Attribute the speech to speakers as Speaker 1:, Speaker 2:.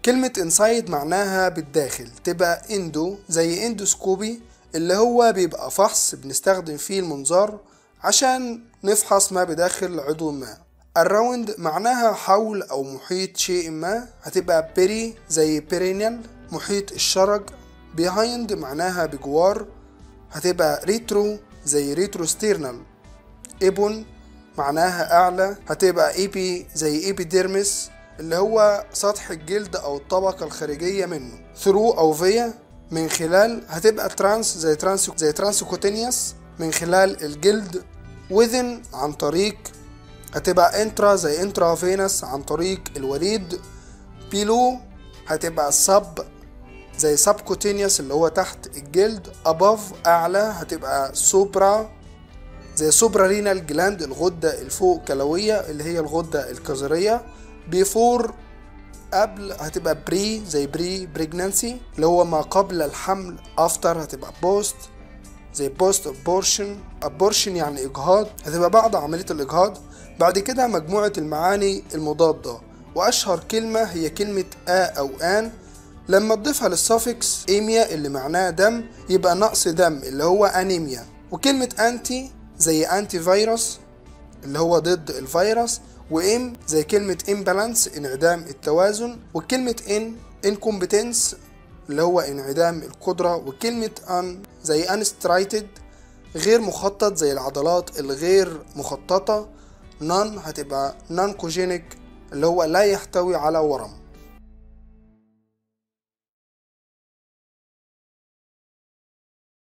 Speaker 1: كلمة انسايد معناها بالداخل تبقى اندو زي اندوسكوبي اللي هو بيبقى فحص بنستخدم فيه المنظار عشان نفحص ما بداخل عضو ما الراوند معناها حول او محيط شيء ما هتبقى بيري زي بيرينيال محيط الشرج behind معناها بجوار هتبقى ريترو زي ريترو ستيرنال ايبون معناها اعلى هتبقى ايبي زي ايبيديرمس اللي هو سطح الجلد او الطبقة الخارجية منه ثرو او فيا من خلال هتبقى ترانس زي ترانس زي ترانسكوتينيوس من خلال الجلد within عن طريق هتبقى انترا زي انترا فينس عن طريق الوريد بيلو هتبقى سب زي سبكوتينيوس اللي هو تحت الجلد above اعلى هتبقى سوبرا زي سوبرا رينال جلاند الغدة الفوق كلوية اللي هي الغدة الكظرية بيفور قبل هتبقى بري زي بري بريجنانسي اللي هو ما قبل الحمل افتر هتبقى بوست زي بوست ابورشن ابورشن يعني اجهاض هتبقى بعد عملية الاجهاض بعد كده مجموعة المعاني المضادة واشهر كلمة هي كلمة ا او ان لما تضيفها للسافكس ايميا اللي معناها دم يبقى نقص دم اللي هو انيميا وكلمة انتي زي انتي فيروس اللي هو ضد الفيروس وام زي كلمة امبالانس انعدام التوازن وكلمة ان انكومبتنس اللي هو انعدام القدرة وكلمة ان زي unstriated غير مخطط زي العضلات الغير مخططة نون هتبقى نون كوجينيك اللي هو لا يحتوي على ورم